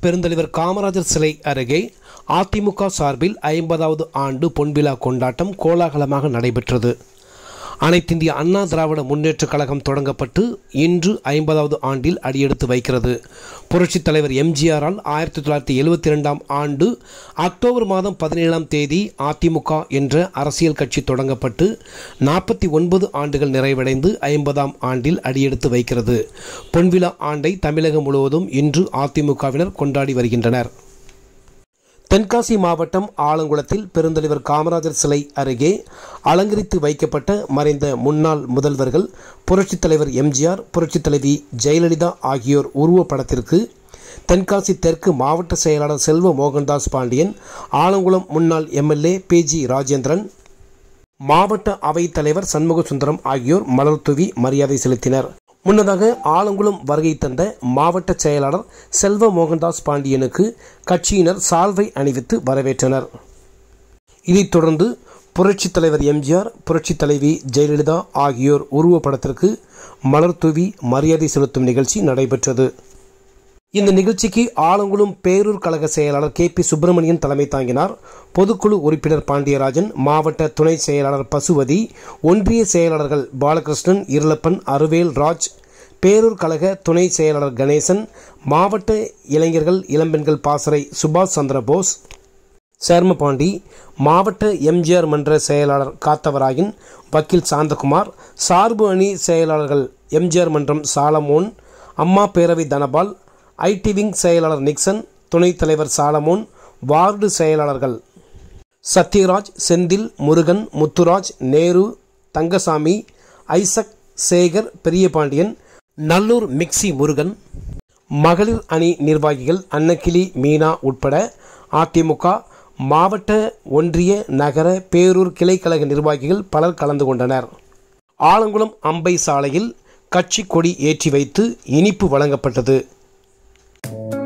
பெருந்தலைவர் காமராஜர் சிலை அருகே அதிமுக சார்பில் ஐம்பதாவது ஆண்டு பொன்விழா கொண்டாட்டம் கோலாகலமாக நடைபெற்றது அனைத்திந்திய அண்ணா திராவிட முன்னேற்றக் கழகம் தொடங்கப்பட்டு இன்று ஐம்பதாவது ஆண்டில் அடியெடுத்து வைக்கிறது புரட்சித் தலைவர் எம்ஜிஆரால் ஆயிரத்தி தொள்ளாயிரத்தி எழுபத்தி இரண்டாம் ஆண்டு அக்டோபர் மாதம் பதினேழாம் தேதி அதிமுக என்ற அரசியல் கட்சி தொடங்கப்பட்டு நாற்பத்தி ஒன்பது ஆண்டுகள் நிறைவடைந்து ஐம்பதாம் ஆண்டில் அடியெடுத்து வைக்கிறது பொன்விழா ஆண்டை தமிழகம் முழுவதும் இன்று அதிமுகவினர் கொண்டாடி வருகின்றனர் தென்காசி மாவட்டம் ஆலங்குளத்தில் பெருந்தலைவர் காமராஜர் சிலை அருகே அலங்கரித்து வைக்கப்பட்ட மறைந்த முன்னாள் முதல்வர்கள் புரட்சித் தலைவர் எம்ஜிஆர் புரட்சித் தலைவி ஜெயலலிதா ஆகியோர் உருவப்படத்திற்கு தென்காசி தெற்கு மாவட்ட செயலாளர் செல்வ மோகன்தாஸ் பாண்டியன் ஆலங்குளம் முன்னாள் எம்எல்ஏ பி ஜி ராஜேந்திரன் மாவட்ட அவைத் தலைவர் சண்முக சுந்தரம் ஆகியோர் மலர் தூவி மரியாதை செலுத்தினர் முன்னதாக ஆலங்குளம் வருகை தந்த மாவட்ட செயலாளர் செல்வ மோகன்தாஸ் பாண்டியனுக்கு கட்சியினர் சால்வை அணிவித்து வரவேற்றனர் இதைத் தொடர்ந்து புரட்சித் தலைவர் எம்ஜிஆர் புரட்சித் தலைவி ஜெயலலிதா ஆகியோர் உருவப்படத்திற்கு மலர் தூவி மரியாதை செலுத்தும் நிகழ்ச்சி நடைபெற்றது இந்த நிகழ்ச்சிக்கு ஆலங்குளம் பேரூர் கழக செயலாளர் கே பி சுப்பிரமணியன் தலைமை தாங்கினார் பொதுக்குழு உறுப்பினர் பாண்டியராஜன் மாவட்ட துணை செயலாளர் பசுவதி ஒன்றிய செயலாளர்கள் பாலகிருஷ்ணன் இருளப்பன் அருவேல் ராஜ் பேரூர் கழக துணை செயலாளர் கணேசன் மாவட்ட இளைஞர்கள் இளம்பெண்கள் பாசறை சுபாஷ் சந்திர போஸ் சேர்மபாண்டி மாவட்ட எம்ஜிஆர் மன்ற செயலாளர் காத்தவராயன் வக்கீல் சாந்தகுமார் சார்பு அணி செயலாளர்கள் எம்ஜிஆர் மன்றம் Solomon Amma Peravai Dhanapal IT wing செயலாளர் நிக்சன் துணைத் தலைவர் சாலமோன் வார்டு செயலாளர்கள் சத்யராஜ் செந்தில் முருகன் முத்துராஜ் நேரு தங்கசாமி ஐசக் சேகர் பெரியபாண்டியன் நல்லூர் மிக்சி முருகன் மகளிர் அணி நிர்வாகிகள் அன்னக்கிளி மீனா உட்பட அதிமுக மாவட்ட ஒன்றிய நகர பேரூர் கிளைக்கழக நிர்வாகிகள் பலர் கலந்து கொண்டனர் ஆலங்குளம் அம்பை சாலையில் கட்சி கொடி ஏற்றி வைத்து இனிப்பு வழங்கப்பட்டது